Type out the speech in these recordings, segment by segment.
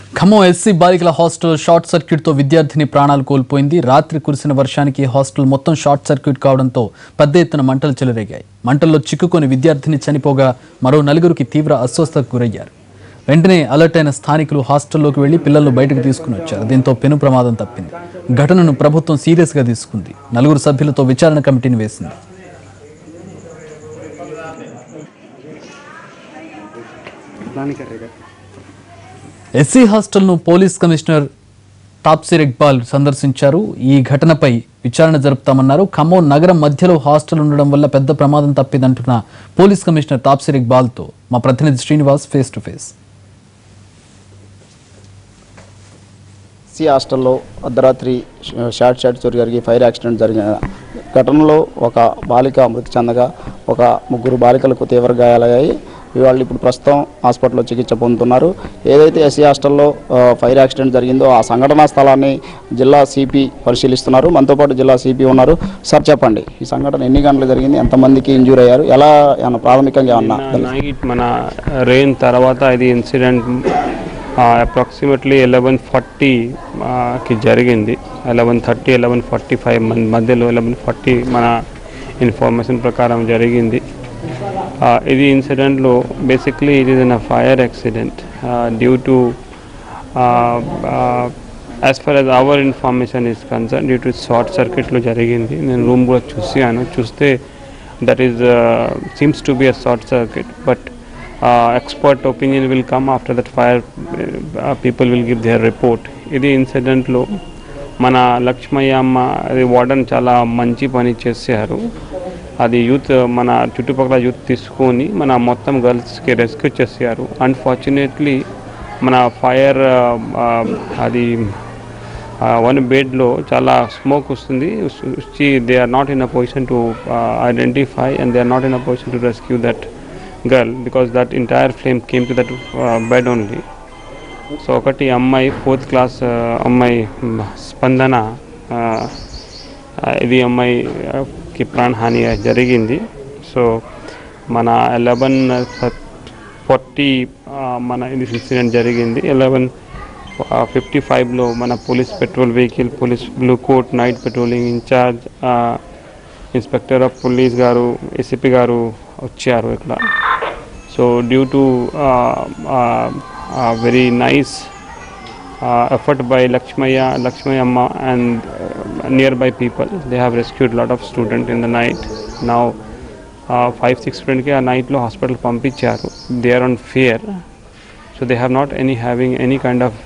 Khammam SC బాలికల hostel short సర్క్యూట్తో విద్యార్థిని ప్రాణాలు కోల్పోయింది రాత్రి కురిసిన వర్షానికి హాస్టల్ మొత్తం షార్ట్ సర్క్యూట్ కావడంతో పెద్ద ఎత్తున మంటలు చెలరేగాయి మంటల్లో చిక్కుకొని విద్యార్థిని చనిపోగా మరో నలుగురికి తీవ్ర అస్వస్థతకు గురయ్యారు వెంటనే అలర్ట్ అయిన స్థానికులు హాస్టల్లోకి వెళ్లి పిల్లలను బయటకు తీసుకుని వచ్చారు దీంతో పెను ప్రమాదం తప్పింది ఘటనను ప్రభుత్వం సీరియస్గా తీసుకుంది నలుగురు సభ్యులతో విచారణ కమిటీని వేసింది ఎస్సీ హాస్టల్ను పోలీస్ కమిషనర్ తాప్సిర్ ఇక్బాల్ సందర్శించారు ఈ ఘటనపై విచారణ జరుపుతామన్నారు ఖమ్మం నగరం మధ్యలో హాస్టల్ ఉండడం వల్ల పెద్ద ప్రమాదం తప్పిదంటున్న పోలీస్ కమిషనర్ తాప్సిర్ ఇక్బాల్తో మా ప్రతినిధి శ్రీనివాస్ ఫేస్ టు ఫేస్ సి హాస్టల్లో అర్ధరాత్రి షార్ట్ షార్ట్ చోరీ జరిగి ఫైర్ యాక్సిడెంట్ జరిగిన ఘటనలో ఒక బాలిక మృతి చెందగా ఒక ముగ్గురు బాలికలకు తీవ్ర గాయాలయ్యాయి వాళ్ళు ఇప్పుడు ప్రస్తుతం హాస్పిటల్లో చికిత్స పొందుతున్నారు ఏదైతే ఎస్సీ హాస్టల్లో ఆ, ఫైర్ యాక్సిడెంట్ జరిగిందో ఆ సంఘటనా స్థలాన్ని జిల్లా సిపి పరిశీలిస్తున్నారు మనతో పాటు జిల్లా సిపి ఉన్నారు సార్ చెప్పండి ఈ సంఘటన ఎన్ని గంటలు జరిగింది ఎంతమందికి ఇంజూర్ అయ్యారు ఎలా ఏమన్నా ప్రాథమికంగా ఏమన్నా నైట్ మన రెయిన్ తర్వాత ఇది ఇన్సిడెంట్ అప్రాక్సిమేట్లీ ఎలెవెన్ ఫార్టీకి జరిగింది eleven thirty eleven forty five మధ్యలో ఎలెవెన్ ఫార్టీ మన ఇన్ఫర్మేషన్ ప్రకారం జరిగింది Uh, ఇది ఇన్సిడెంట్లో basically it is in a fire accident due to as far as our information is concern due to short సర్క్యూట్లో జరిగింది నేను రూమ్ కూడా చూసాను చూస్తే that is uh, seems to be a short circuit but uh, expert opinion will come after that fire uh, people will give their report ఇది ఇన్సిడెంట్లో మన లక్ష్మయ్య అమ్మ అది వార్డన్ చాలా మంచి పని చేశారు అది యూత్ మన చుట్టుపక్కల యూత్ తీసుకొని మన మొత్తం గర్ల్స్కి రెస్క్యూ చేశారు అన్ఫార్చునేట్లీ మన ఫైర్ అది వన్ బెడ్లో చాలా స్మోక్ వస్తుంది they are not in a position to identify and they are not in a position to rescue that girl because that entire flame came to that bed only so ఒకటి అమ్మాయి fourth class అమ్మాయి మ్, స్పందన ఆ, ఆ, ఇది అమ్మాయికి ప్రాణహాని జరిగింది సో మన ఎలెవెన్ ఫార్టీ మన ఇది ఇన్సిడెంట్ జరిగింది ఎలెవెన్ ఫిఫ్టీ ఫైవ్లో మన police patrol vehicle police blue coat night patrolling incharge inspector of police గారు ఏసీపీ గారు వచ్చారు ఇక్కడ so due to very nice effort by Lakshmaya, Lakshmayamma and uh, nearby people. They have rescued a lot of students in the night. Now, five six స్టూడెంట్కి ఆ నైట్లో hospital పంపించారు they are on fear so they have not any having any kind of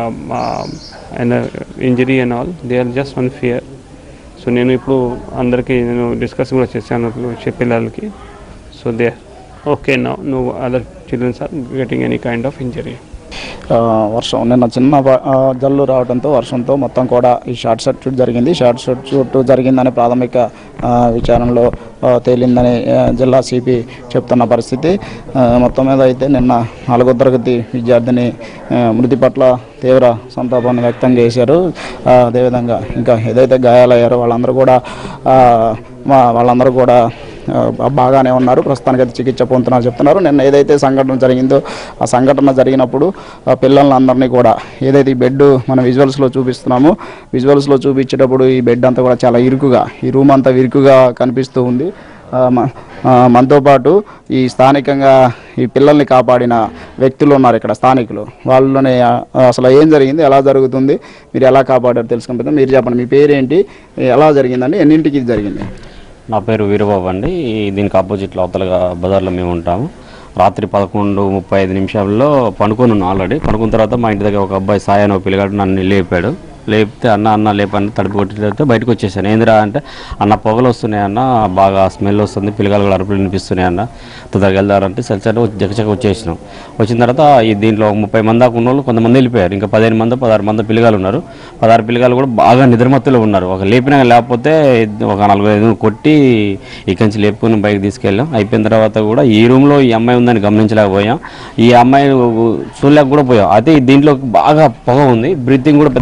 injury and all they are just on fear so నేను ఇప్పుడు అందరికీ నేను discuss కూడా చేశాను వచ్చే పిల్లలకి so they okay no no other childrens are getting any kind of injury ఆ, వర్షం నిన్న చిన్న వ- ఆ, జల్లు రావడంతో వర్షంతో మొత్తం కూడా ఈ షార్ట్ సర్క్యూట్ జరిగింది షార్ట్ సర్క్యూట్ జరిగిందని ప్రాథమిక ఆ, విచారణలో ఆ, తేలిందని ఆ, జిల్లా సిపి చెప్తున్న పరిస్థితి ఆ, మొత్తం మీద అయితే నిన్న నాలుగో తరగతి విద్యార్థిని ఆ, మృతి పట్ల తీవ్ర సంతాపాన్ని వ్యక్తం చేశారు ఆ, అదేవిధంగా ఇంకా ఏదైతే గాయాలయ్యారో వాళ్ళందరూ కూడా ఆ, మా- వాళ్ళందరూ కూడా ఆ, బాగానే ఉన్నారు ప్రస్తుతానికి అయితే చికిత్స పొందుతున్నారు చెప్తున్నారు నిన్న ఏదైతే సంఘటన జరిగిందో ఆ సంఘటన జరిగినప్పుడు ఆ పిల్లల్ని అందరినీ కూడా ఏదైతే ఈ బెడ్ మన విజువల్స్లో చూపిస్తున్నామో విజువల్స్లో చూపించేటప్పుడు ఈ బెడ్ అంతా కూడా చాలా ఇరుకుగా ఈ రూమ్ అంతా ఇరుకుగా కనిపిస్తూ ఉంది ఆ, మ- ఆ, మనతో పాటు ఈ స్థానికంగా ఈ పిల్లల్ని కాపాడిన వ్యక్తులు ఉన్నారు ఇక్కడ స్థానికులు వాళ్ళని ఆ, అసలు ఏం జరిగింది ఎలా జరుగుతుంది మీరు ఎలా కాపాడారు తెలుసుకుంటాం మీరు చెప్పండి మీ పేరేంటి ఎలా జరిగిందండి ఎన్నింటికి ఇది జరిగింది నా పేరు వీరబాబు అండి ఈ దీనికి ఆపోజిట్లో అవతలగా బజార్లో మేము ఉంటాము రాత్రి పదకొండు ముప్పై ఐదు నిమిషాల్లో పనుకొని ఉన్నాను ఆల్రెడీ పనుకున్న తర్వాత మా ఇంటి దగ్గర ఒక అబ్బాయి సాయి అని ఒక పిల్లగాడు నన్ను లేపాడు లేపితే అన్న అన్న లేపని తడిపి కొట్టితే బయటకు వచ్చేసాను ఏందిరా అంటే అన్న పొగలు వస్తున్నాయి అన్న బాగా స్మెల్ వస్తుంది పిల్లగాలు కూడా అరుపులు వినిపిస్తున్నాయి అన్న తొందరగా వెళ్దారంటే సరిసరి జగచక వచ్చేసినాం వచ్చిన తర్వాత ఈ దీంట్లో ఒక ముప్పై మంది దాకా ఉన్న వాళ్ళు కొంతమంది వెళ్ళిపోయారు ఇంకా పదిహేను మంది పదహారు మంది పిల్లగాలు ఉన్నారు పదహారు పిల్లగాలు కూడా బాగా నిద్రమత్తులో ఉన్నారు ఒక లేపినా లేకపోతే ఒక నలుగురు ఐదు కొట్టి ఇక్కడి నుంచి లేపుకొని బయటకు తీసుకెళ్ళాం అయిపోయిన తర్వాత కూడా ఈ రూమ్లో ఈ అమ్మాయి ఉందని గమనించలేకపోయాం ఈ అమ్మాయి చూడలేక కూడా పోయాం అయితే దీంట్లో బాగా పొగ ఉంది బ్రీతింగ్ కూడా పెద్ద ప్రాబ్లం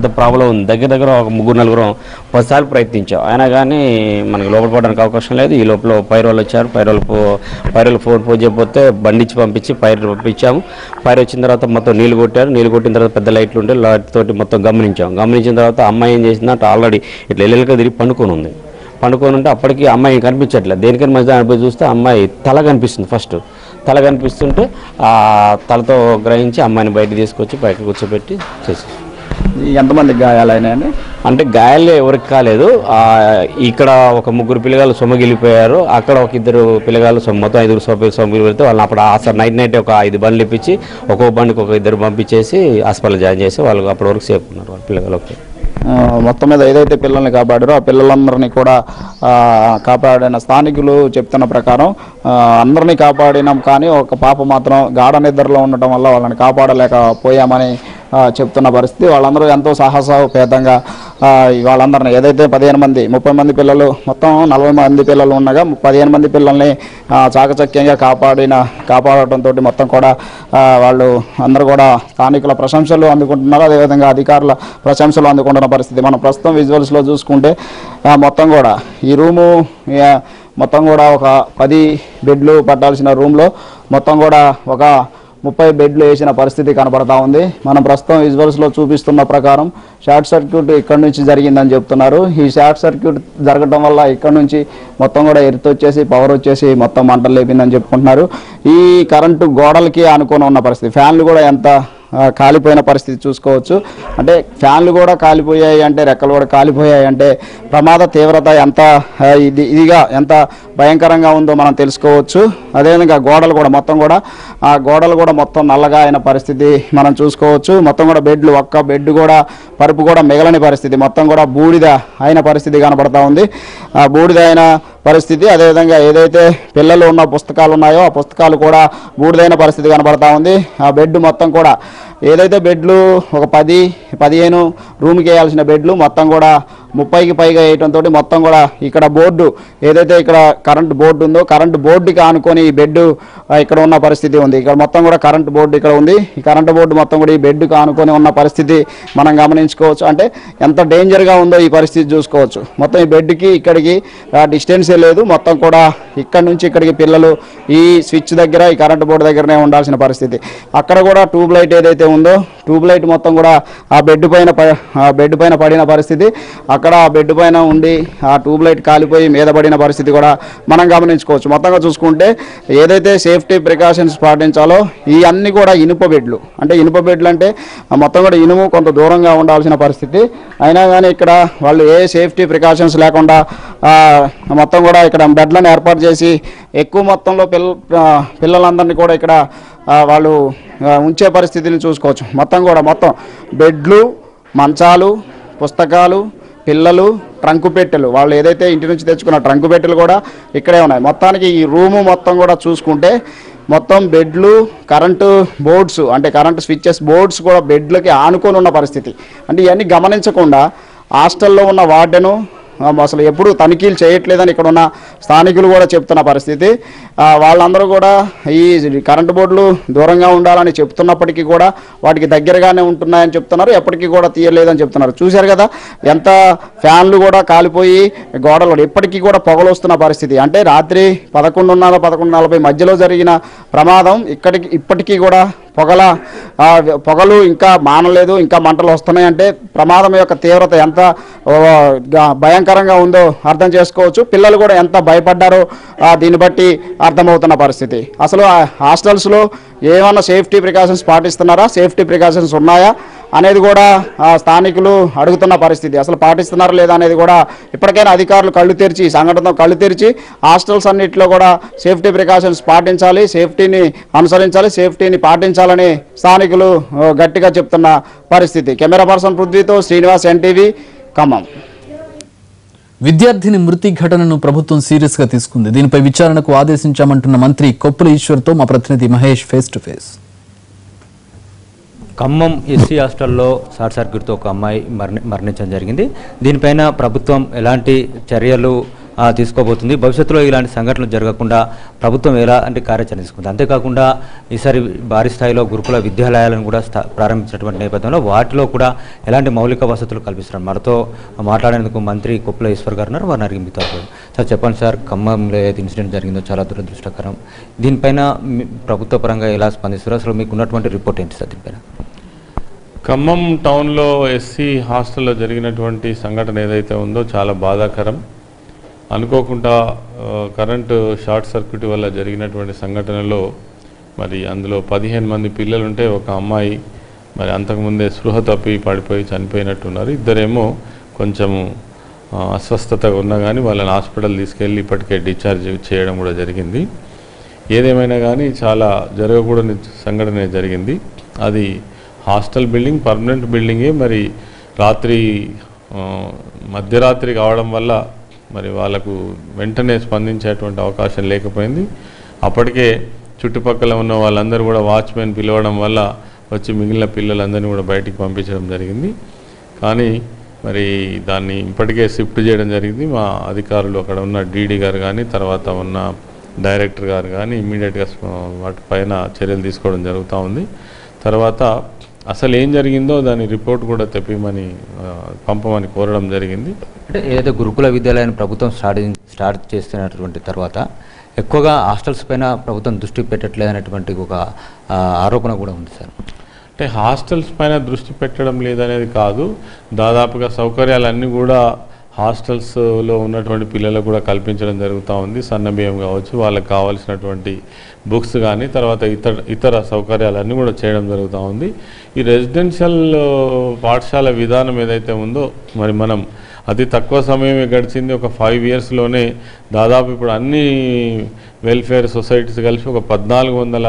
ఉంది దగ్గర దగ్గర ఒక ముగ్గురు నలుగురు పదిసార్లు ప్రయత్నించాం అయినా కానీ మనకి లోపల పోవడానికి అవకాశం లేదు ఈ లోపల పైరు వాళ్ళు వచ్చారు పైరు వాళ్ళు పో పైరు వాళ్ళు ఫోన్ ఫోన్ చేయకపోతే బండి ఇచ్చి పంపించి పైరు పంపించాము పైరు వచ్చిన తర్వాత మొత్తం నీళ్ళు కొట్టారు నీళ్ళు కొట్టిన తర్వాత పెద్ద లైట్లు ఉంటే లైట్ తోటి మొత్తం గమనించాం గమనించిన తర్వాత అమ్మాయి ఏం చేసిందంటే ఆల్రెడీ ఇట్లా ఎల్లెలుగా తిరిగి పండుకొని ఉంది పండుకొని ఉంటే అప్పటికి అమ్మాయి కనిపించట్లేదు దేనికని మంచిది అనిపోయి చూస్తే అమ్మాయి తల కనిపిస్తుంది ఫస్ట్ తల కనిపిస్తుంటే ఆ తలతో గ్రహించి అమ్మాయిని బయట తీసుకొచ్చి బయట కూర్చోబెట్టి చేసి ఎంతమంది గాయాలైనాయండి అంటే గాయాలు ఎవరికి కాలేదు ఆ, ఇక్కడ ఒక ముగ్గురు పిల్లగాళ్ళు సొమ్మగిలిపోయారు అక్కడ ఒక ఇద్దరు పిల్లగాళ్ళు సొమ్మ- మొత్తం ఐదుగురు సొమ్మ సొమ్మగిలి పెడితే వాళ్ళని అప్పుడు ఆ నైట్ నైట్ ఒక ఐదు బండ్లు ఇప్పించి ఒక్కో బండికి ఒక ఇద్దరు పంపించేసి హాస్పిటల్ జాయిన్ చేసి వాళ్ళు అప్పటి వరకు సేఫ్ ఉన్నారు వాళ్ళ పిల్లగాళ్ళకి ఆ, మొత్తం మీద ఏదైతే పిల్లల్ని కాపాడారో ఆ పిల్లలందరినీ కూడా ఆ, కాపాడిన స్థానికులు చెప్తున్న ప్రకారం ఆ, అందరినీ కాపాడినాం కానీ ఒక పాప మాత్రం గాఢ నిద్రలో ఉండటం వల్ల వాళ్ళని కాపాడలేకపోయామని ఆ, చెప్తున్న పరిస్థితి వాళ్ళందరూ ఎంతో సాహసోపేతంగా ఆ, వాళ్ళందరినీ ఏదైతే పదిహేను మంది ముప్పై మంది పిల్లలు మొత్తం నలభై మంది పిల్లలు ఉండగా పదిహేను మంది పిల్లల్ని ఆ, చాకచక్యంగా కాపాడిన కాపాడటంతో మొత్తం కూడా ఆ, వాళ్ళు అందరూ కూడా స్థానికుల ప్రశంసలు అందుకుంటున్నారు అదేవిధంగా అధికారుల ప్రశంసలు అందుకుంటున్న పరిస్థితి మనం ప్రస్తుతం విజువల్స్లో చూసుకుంటే ఆ, మొత్తం కూడా ఈ రూము ఆ, మొత్తం కూడా ఒక పది బెడ్లు పట్టాల్సిన రూమ్లో మొత్తం కూడా ఒక ముప్పై బెడ్లు వేసిన పరిస్థితి కనబడతా ఉంది మనం ప్రస్తుతం విజువల్స్లో చూపిస్తున్న ప్రకారం షార్ట్ సర్క్యూట్ ఇక్కడ నుంచి జరిగిందని చెప్తున్నారు ఈ షార్ట్ సర్క్యూట్ జరగడం వల్ల ఇక్కడ నుంచి మొత్తం కూడా ఎర్త్ వచ్చేసి పవర్ వచ్చేసి మొత్తం మంటలు లేపిందని చెప్పుకుంటున్నారు ఈ కరెంటు గోడలకి ఆనుకొని ఉన్న పరిస్థితి ఫ్యాన్లు కూడా ఎంత ఆ, కాలిపోయిన పరిస్థితి చూసుకోవచ్చు అంటే ఫ్యాన్లు కూడా కాలిపోయాయి అంటే రెక్కలు కూడా కాలిపోయాయి అంటే ప్రమాద తీవ్రత ఎంత ఆ, ఇది ఇదిగా ఎంత భయంకరంగా ఉందో మనం తెలుసుకోవచ్చు అదేవిధంగా గోడలు కూడా మొత్తం కూడా ఆ గోడలు కూడా మొత్తం నల్లగా అయిన పరిస్థితి మనం చూసుకోవచ్చు మొత్తం కూడా బెడ్లు ఒక్క బెడ్ కూడా పరుపు కూడా మిగలని పరిస్థితి మొత్తం కూడా బూడిద అయిన పరిస్థితి కనబడతా ఉంది ఆ బూడిద అయిన పరిస్థితి అదేవిధంగా ఏదైతే పిల్లలు ఉన్న పుస్తకాలు ఉన్నాయో ఆ పుస్తకాలు కూడా బూడిదైన పరిస్థితి కనబడతా ఉంది ఆ బెడ్ మొత్తం కూడా ఏదైతే బెడ్లు ఒక పది పదిహేను రూమ్కి వేయాల్సిన బెడ్లు మొత్తం కూడా ముప్పైకి పైగా వేయటంతో మొత్తం కూడా ఇక్కడ బోర్డు ఏదైతే ఇక్కడ కరెంట్ బోర్డు ఉందో కరెంట్ బోర్డుకి ఆనుకొని ఈ బెడ్ ఆ, ఇక్కడ ఉన్న పరిస్థితి ఉంది ఇక్కడ మొత్తం కూడా కరెంట్ బోర్డు ఇక్కడ ఉంది ఈ కరెంట్ బోర్డు మొత్తం కూడా ఈ బెడ్కి ఆనుకొని ఉన్న పరిస్థితి మనం గమనించుకోవచ్చు అంటే ఎంత డేంజర్గా ఉందో ఈ పరిస్థితి చూసుకోవచ్చు మొత్తం ఈ బెడ్కి ఇక్కడికి డిస్టెన్సే లేదు మొత్తం కూడా ఇక్కడ నుంచి ఇక్కడికి పిల్లలు ఈ స్విచ్ దగ్గర ఈ కరెంట్ బోర్డు దగ్గరనే ఉండాల్సిన పరిస్థితి అక్కడ కూడా ట్యూబ్ లైట్ ఏదైతే ఉందో ట్యూబ్ లైట్ మొత్తం కూడా ఆ బెడ్ పైన ప- ఆ బెడ్ పైన పడిన పరిస్థితి అక్కడ ఆ బెడ్ పైన ఉండి ఆ ట్యూబ్ లైట్ కాలిపోయి మీద పడిన పరిస్థితి కూడా మనం గమనించుకోవచ్చు మొత్తంగా చూసుకుంటే ఏదైతే సేఫ్టీ ప్రికాషన్స్ పాటించాలో ఈ అన్ని కూడా ఇనుప బెడ్లు అంటే ఇనుప బెడ్లు అంటే ఆ మొత్తం కూడా ఇనుము కొంత దూరంగా ఉండాల్సిన పరిస్థితి అయినా కానీ ఇక్కడ వాళ్ళు ఏ సేఫ్టీ ప్రికాషన్స్ లేకుండా ఆ, మొత్తం కూడా ఇక్కడ బెడ్లను ఏర్పాటు చేసి ఎక్కువ మొత్తంలో పిల్ల ఆ, పిల్లలందరినీ కూడా ఇక్కడ ఆ, వాళ్ళు ఆ, ఉంచే పరిస్థితిని చూసుకోవచ్చు మొత్తం కూడా మొత్తం బెడ్లు మంచాలు పుస్తకాలు పిల్లలు ట్రంకు పెట్టెలు వాళ్ళు ఏదైతే ఇంటి నుంచి తెచ్చుకున్న ట్రంకు పెట్టెలు కూడా ఇక్కడే ఉన్నాయి మొత్తానికి ఈ రూము మొత్తం కూడా చూసుకుంటే మొత్తం బెడ్లు కరెంటు బోర్డ్స్ అంటే కరెంటు స్విచ్చెస్ బోర్డ్స్ కూడా బెడ్లకి ఆనుకొని ఉన్న పరిస్థితి అంటే ఇవన్నీ గమనించకుండా హాస్టల్లో ఉన్న వార్డెను ఆ, అసలు ఎప్పుడు తనిఖీలు చేయట్లేదని ఇక్కడ ఉన్న స్థానికులు కూడా చెప్తున్న పరిస్థితి ఆ, వాళ్ళందరూ కూడా ఈ కరెంటు బోర్డులు దూరంగా ఉండాలని చెప్తున్నప్పటికీ కూడా వాటికి దగ్గరగానే ఉంటున్నాయని చెప్తున్నారు ఎప్పటికీ కూడా తీయలేదని చెప్తున్నారు చూశారు కదా ఎంత ఫ్యాన్లు కూడా కాలిపోయి గోడలు కూడా ఇప్పటికీ కూడా పొగలు వస్తున్న పరిస్థితి అంటే రాత్రి పదకొండున్నర పదకొండు నలభై మధ్యలో జరిగిన ప్రమాదం ఇక్కడికి ఇప్పటికీ కూడా పొగల ఆ, పొగలు ఇంకా మానలేదు ఇంకా మంటలు వస్తున్నాయంటే ప్రమాదం యొక్క తీవ్రత ఎంత ఓ, గా- భయంకరంగా ఉందో అర్థం చేసుకోవచ్చు పిల్లలు కూడా ఎంత భయపడ్డారో ఆ, దీన్ని బట్టి అర్థమవుతున్న పరిస్థితి అసలు ఆ హాస్టల్స్లో ఏమన్నా సేఫ్టీ ప్రికాషన్స్ పాటిస్తున్నారా సేఫ్టీ ప్రికాషన్స్ ఉన్నాయా అనేది కూడా ఆ, స్థానికులు అడుగుతున్న పరిస్థితి అసలు పాటిస్తున్నారా లేదా అనేది కూడా ఇప్పటికైనా అధికారులు కళ్ళు తెరిచి ఈ సంఘటనతో కళ్ళు తెరిచి హాస్టల్స్ అన్నింటిలో కూడా సేఫ్టీ ప్రికాషన్స్ పాటించాలి సేఫ్టీని అనుసరించాలి సేఫ్టీని పాటించాలని స్థానికులు ఆ, గట్టిగా చెప్తున్న పరిస్థితి కెమెరా పర్సన్ పృథ్వీతో శ్రీనివాస్ ఎన్టీవీ ఖమ్మం విద్యార్థిని మృతి ఘటనను ప్రభుత్వం సీరియస్ గా తీసుకుంది దీనిపై విచారణకు ఆదేశించామంటున్న మంత్రి కొప్పుల ఈశ్వర్తో మా ప్రతినిధి Mahesh face to face Khammam SC హాస్టల్లో షార్ట్ సర్క్యూట్తో ఒక అమ్మాయి మరణి మరణించడం జరిగింది దీనిపైన ప్రభుత్వం ఎలాంటి చర్యలు ఆ, తీసుకోబోతుంది భవిష్యత్తులో ఇలాంటి సంఘటనలు జరగకుండా ప్రభుత్వం ఎలాంటి కార్యాచరణ తీసుకుంటుంది అంతేకాకుండా ఈసారి భారీ స్థాయిలో గురుకుల విద్యాలయాలను కూడా స్థా ప్రారంభించినటువంటి నేపథ్యంలో వాటిలో కూడా ఎలాంటి మౌలిక వసతులు కల్పిస్తున్నారు మనతో మాట్లాడేందుకు మంత్రి కొప్పుల ఈశ్వర్ గారు ఉన్నారు వారిని అడిగి మీతో మాట్లాడదాం. సార్ చెప్పండి సార్ ఖమ్మంలో ఏదైతే ఇన్సిడెంట్ జరిగిందో చాలా దురదృష్టకరం దీనిపైన మీ ప్రభుత్వ పరంగా ఎలా స్పందిస్తారు అసలు మీకు ఉన్నటువంటి రిపోర్ట్ ఏంటి సార్ దీనిపైన ఖమ్మం టౌన్లో ఎస్సీ హాస్టల్లో జరిగినటువంటి సంఘటన ఏదైతే ఉందో చాలా బాధాకరం అనుకోకుండా ఆ, కరెంటు షార్ట్ సర్క్యూట్ వల్ల జరిగినటువంటి సంఘటనలో మరి అందులో పదిహేను మంది పిల్లలుంటే ఒక అమ్మాయి మరి అంతకుముందే స్పృహ తప్పి పడిపోయి చనిపోయినట్టున్నారు ఇద్దరేమో కొంచెము ఆ, అస్వస్థతగా ఉన్నా కానీ వాళ్ళని హాస్పిటల్ తీసుకెళ్ళి ఇప్పటికే డిశ్చార్జ్ చేయడం కూడా జరిగింది ఏదేమైనా కానీ చాలా జరగకూడని సంఘటన జరిగింది అది హాస్టల్ బిల్డింగ్ పర్మనెంట్ బిల్డింగే మరి రాత్రి ఆ, మధ్యరాత్రి కావడం వల్ల మరి వాళ్ళకు వెంటనే స్పందించేటువంటి అవకాశం లేకపోయింది అప్పటికే చుట్టుపక్కల ఉన్న వాళ్ళందరూ కూడా వాచ్మెన్ పిలవడం వల్ల వచ్చి మిగిలిన పిల్లలందరినీ కూడా బయటికి పంపించడం జరిగింది కానీ మరి దాన్ని ఇప్పటికే షిఫ్ట్ చేయడం జరిగింది మా అధికారులు అక్కడ ఉన్న డీడీ గారు కానీ తర్వాత ఉన్న డైరెక్టర్ గారు కానీ ఇమ్మీడియట్గా వాటిపైన చర్యలు తీసుకోవడం జరుగుతూ ఉంది తర్వాత అసలు ఏం జరిగిందో దాని రిపోర్ట్ కూడా తెప్పిమని ఆ, పంపమని కోరడం జరిగింది అంటే ఏదైతే గురుకుల విద్యాలయాన్ని ప్రభుత్వం స్టార్ట్ స్టార్ట్ చేస్తున్నటువంటి తర్వాత ఎక్కువగా హాస్టల్స్ పైన ప్రభుత్వం దృష్టి పెట్టట్లేదు అనేటువంటి ఒక ఆ, ఆరోపణ కూడా ఉంది సార్ అంటే హాస్టల్స్ పైన దృష్టి పెట్టడం లేదనేది కాదు దాదాపుగా సౌకర్యాలన్నీ కూడా హాస్టల్స్లో ఉన్నటువంటి పిల్లలకు కూడా కల్పించడం జరుగుతూ ఉంది సన్న బియ్యం కావచ్చు వాళ్ళకి కావాల్సినటువంటి బుక్స్ కానీ తర్వాత ఇతర ఇతర సౌకర్యాలన్నీ కూడా చేయడం జరుగుతూ ఉంది ఈ రెసిడెన్షియల్ పాఠశాల విధానం ఏదైతే ఉందో మరి మనం అతి తక్కువ సమయమే గడిచింది ఒక ఫైవ్ ఇయర్స్లోనే దాదాపు ఇప్పుడు అన్ని వెల్ఫేర్ సొసైటీస్ కలిసి ఒక పద్నాలుగు వందల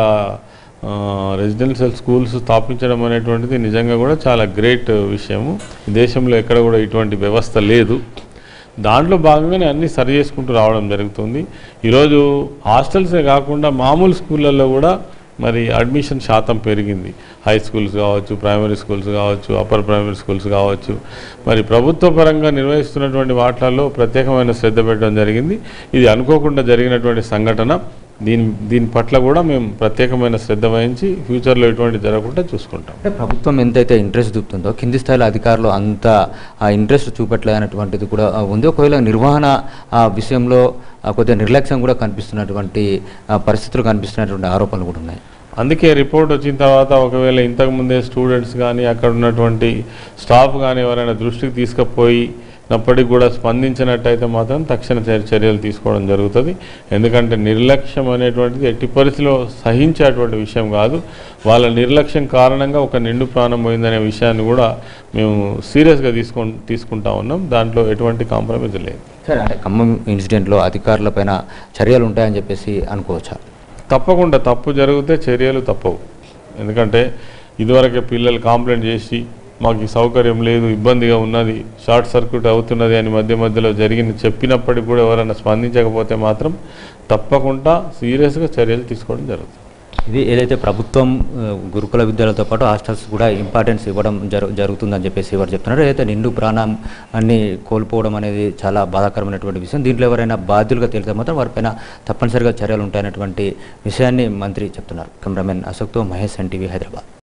రెసిడెన్షియల్ స్కూల్స్ స్థాపించడం అనేటువంటిది నిజంగా కూడా చాలా గ్రేట్ విషయము దేశంలో ఎక్కడ కూడా ఇటువంటి వ్యవస్థ లేదు దాంట్లో భాగంగానే అన్నీ సరి చేసుకుంటూ రావడం జరుగుతుంది ఈరోజు హాస్టల్సే కాకుండా మామూలు స్కూళ్ళల్లో కూడా మరి అడ్మిషన్ శాతం పెరిగింది హై స్కూల్స్ కావచ్చు ప్రైమరీ స్కూల్స్ కావచ్చు అప్పర్ ప్రైమరీ స్కూల్స్ కావచ్చు మరి ప్రభుత్వ పరంగా నిర్వహిస్తున్నటువంటి వాటిలలో ప్రత్యేకమైన శ్రద్ధ పెట్టడం జరిగింది ఇది అనుకోకుండా జరిగినటువంటి సంఘటన దీని దీని పట్ల కూడా మేము ప్రత్యేకమైన శ్రద్ధ వహించి ఫ్యూచర్లో ఎటువంటి జరగకుండా చూసుకుంటాం అంటే ప్రభుత్వం ఎంతైతే ఇంట్రెస్ట్ చూపుతుందో కింది స్థాయిలో అధికారులు అంత ఆ ఇంట్రెస్ట్ చూపట్లేదు అనేటువంటిది కూడా ఆ, ఉంది ఒకవేళ నిర్వహణ ఆ విషయంలో ఆ, కొద్దిగా నిర్లక్ష్యం కూడా కనిపిస్తున్నటువంటి ఆ, పరిస్థితులు కనిపిస్తున్నటువంటి ఆరోపణలు కూడా ఉన్నాయి అందుకే రిపోర్ట్ వచ్చిన తర్వాత ఒకవేళ ఇంతకుముందే స్టూడెంట్స్ కానీ అక్కడ ఉన్నటువంటి స్టాఫ్ కానీ ఎవరైనా దృష్టికి తీసుకుపోయి నప్పటికి కూడా స్పందించినట్టయితే మాత్రం తక్షణ చర్య- చర్యలు తీసుకోవడం జరుగుతుంది ఎందుకంటే నిర్లక్ష్యం అనేటువంటిది ఎట్టి పరిస్థితిలో సహించేటువంటి విషయం కాదు వాళ్ళ నిర్లక్ష్యం కారణంగా ఒక నిండు ప్రాణం పోయిందనే విషయాన్ని కూడా మేము సీరియస్గా తీసుకు తీసుకుంటా ఉన్నాం దాంట్లో ఎటువంటి కాంప్రమైజ్ లేదు సరే అంటే ఖమ్మం ఇన్సిడెంట్లో అధికారులపైన చర్యలు ఉంటాయని చెప్పేసి అనుకోవచ్చా తప్పకుండా తప్పు జరిగితే చర్యలు తప్పవు ఎందుకంటే ఇదివరకే పిల్లలు కంప్లైంట్ చేసి మాకు ఈ సౌకర్యం లేదు ఇబ్బందిగా ఉన్నది షార్ట్ సర్క్యూట్ అవుతున్నది అని మధ్య మధ్యలో జరిగిన చెప్పినప్పటికి కూడా ఎవరైనా స్పందించకపోతే మాత్రం తప్పకుండా సీరియస్గా చర్యలు తీసుకోవడం జరుగుతుంది ఇది ఏదైతే ప్రభుత్వం ఆ, గురుకుల విద్యాలతో పాటు హాస్టల్స్ కూడా ఇంపార్టెన్స్ ఇవ్వడం జరు జరుగుతుందని చెప్పేసి ఎవరు చెప్తున్నారు ఏదైతే నిండు ప్రాణం అన్ని కోల్పోవడం అనేది చాలా బాధాకరమైనటువంటి విషయం దీంట్లో ఎవరైనా బాధ్యులుగా తేలితే మాత్రం వారిపైన తప్పనిసరిగా చర్యలు ఉంటాయనేటువంటి విషయాన్ని మంత్రి చెప్తున్నారు కెమెరామెన్ అశోక్తో మహేష్ ఎన్టీవీ హైదరాబాద్